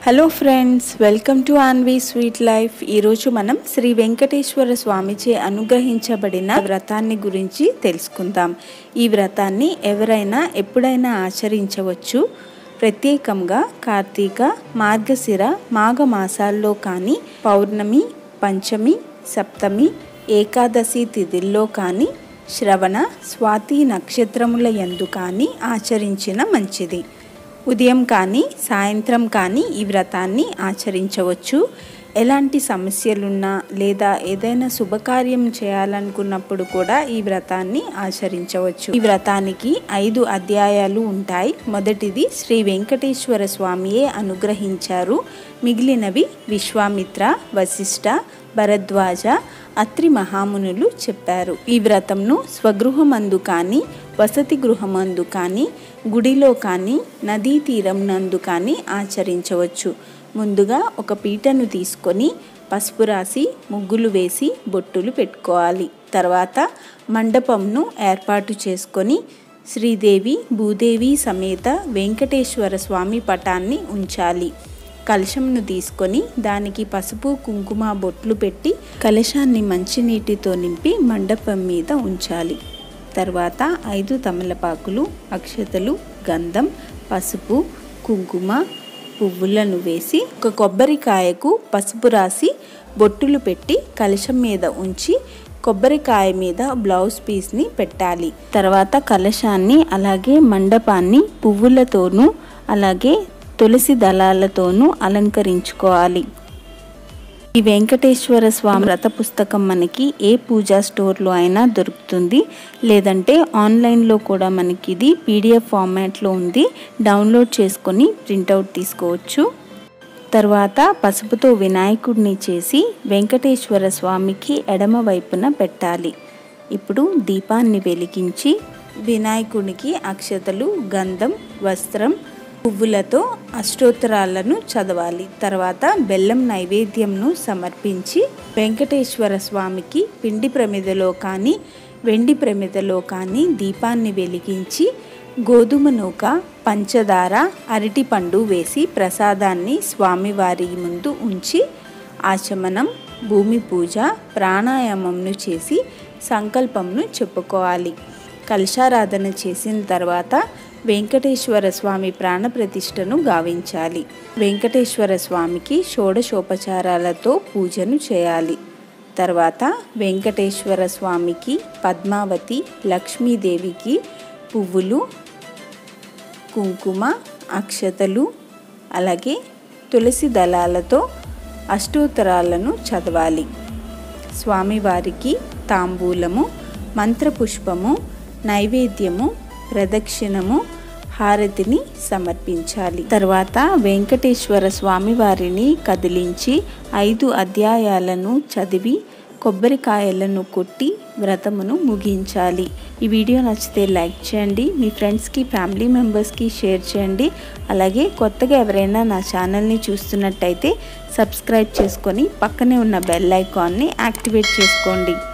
hello friends welcome to Aanvi sweet life ఈరోజు మనం శ్రీ వెంకటేశ్వర స్వామిచే అనుగ్రహించబడిన వ్రతాన్ని గురించి తెలుసుకుందాం ఈ వ్రతాన్ని ఎవరైనా ఎప్పుడైనా ఆచరించవచ్చు ప్రత్యేకంగా కార్తీక మార్గశిర మాఘ మాసాల్లో కానీ పౌర్ణమి పంచమి సప్తమి ఏకాదశి తిథుల్లో కానీ శ్రవణ స్వాతి నక్షత్రముల యందు కానీ ఆచరించిన మంచిది ఉదయం కానీ సాయంత్రం కానీ ఈ వ్రతాన్ని ఆచరించవచ్చు ఎలాంటి సమస్యలున్నా లేదా ఏదైనా శుభకార్యం చేయాలనుకున్నప్పుడు కూడా ఈ వ్రతాన్ని ఆచరించవచ్చు ఈ వ్రతానికి ఐదు అధ్యాయాలు ఉంటాయి మొదటిది శ్రీ వెంకటేశ్వర స్వామియే అనుగ్రహించారు మిగిలినవి విశ్వామిత్ర వశిష్ఠ భరద్వాజ అత్రి మహామునులు చెప్పారు ఈ వ్రతంను స్వగృహమందు కానీ వసతి గృహమందు కానీ గుడిలో కానీ నదీ తీరం నందు కానీ ఆచరించవచ్చు ముందుగా ఒక పీటను తీసుకొని పసుపు రాసి ముగ్గులు వేసి బొట్టులు పెట్టుకోవాలి తర్వాత మండపంను ఏర్పాటు చేసుకొని శ్రీదేవి భూదేవి సమేత వెంకటేశ్వర స్వామి పటాన్ని ఉంచాలి కలశంను తీసుకొని దానికి పసుపు కుంకుమ బొట్లు పెట్టి కలశాన్ని మంచినీటితో నింపి మండపం మీద ఉంచాలి తర్వాత ఐదు తమలపాకులు అక్షతలు గంధం పసుపు కుంకుమ పువ్వులను వేసి ఒక కొబ్బరికాయకు పసుపు రాసి బొట్టులు పెట్టి కలశం మీద ఉంచి కొబ్బరికాయ మీద బ్లౌజ్ పీస్ని పెట్టాలి తర్వాత కలశాన్ని అలాగే మండపాన్ని పువ్వులతోనూ అలాగే తులసి దళాలతోనూ అలంకరించుకోవాలి ఈ వెంకటేశ్వర స్వామి వ్రత పుస్తకం మనకి ఏ పూజా స్టోర్లో అయినా దొరుకుతుంది లేదంటే ఆన్లైన్లో కూడా మనకి ఇది పీడిఎఫ్ ఫార్మాట్లో ఉంది డౌన్లోడ్ చేసుకొని ప్రింటౌట్ తీసుకోవచ్చు తర్వాత పసుపుతో వినాయకుడిని చేసి వెంకటేశ్వర స్వామికి ఎడమ వైపున పెట్టాలి ఇప్పుడు దీపాన్ని వెలిగించి వినాయకునికి అక్షతలు గంధం వస్త్రం పువ్వులతో అష్టోత్తరాలను చదవాలి తర్వాత బెల్లం నైవేద్యంను సమర్పించి వెంకటేశ్వర స్వామికి పిండి ప్రమిదలో కానీ వెండి ప్రమిదలో కానీ దీపాన్ని వెలిగించి గోధుమ నూక పంచదార అరటిపండు వేసి ప్రసాదాన్ని స్వామివారి ముందు ఉంచి ఆచమనం భూమి పూజ ప్రాణాయామంను చేసి సంకల్పంను చెప్పుకోవాలి కలశారాధన చేసిన తర్వాత వెంకటేశ్వర స్వామి ప్రాణప్రతిష్టను గావించాలి వెంకటేశ్వర స్వామికి షోడశోపచారాలతో పూజను చేయాలి తర్వాత వెంకటేశ్వర స్వామికి పద్మావతి లక్ష్మీదేవికి పువ్వులు కుంకుమ అక్షతలు అలాగే తులసి దళాలతో అష్టోత్తరాలను చదవాలి స్వామివారికి తాంబూలము మంత్రపుష్పము నైవేద్యము ప్రదక్షిణము హారతిని సమర్పించాలి తర్వాత వెంకటేశ్వర స్వామి వారిని కదిలించి ఐదు అధ్యాయాలను చదివి కొబ్బరికాయలను కొట్టి వ్రతమును ముగించాలి ఈ వీడియో నచ్చితే లైక్ చేయండి మీ ఫ్రెండ్స్కి ఫ్యామిలీ మెంబర్స్కి షేర్ చేయండి అలాగే కొత్తగా ఎవరైనా నా ఛానల్ని చూస్తున్నట్టయితే సబ్స్క్రైబ్ చేసుకొని పక్కనే ఉన్న బెల్ ఐకాన్ని యాక్టివేట్ చేసుకోండి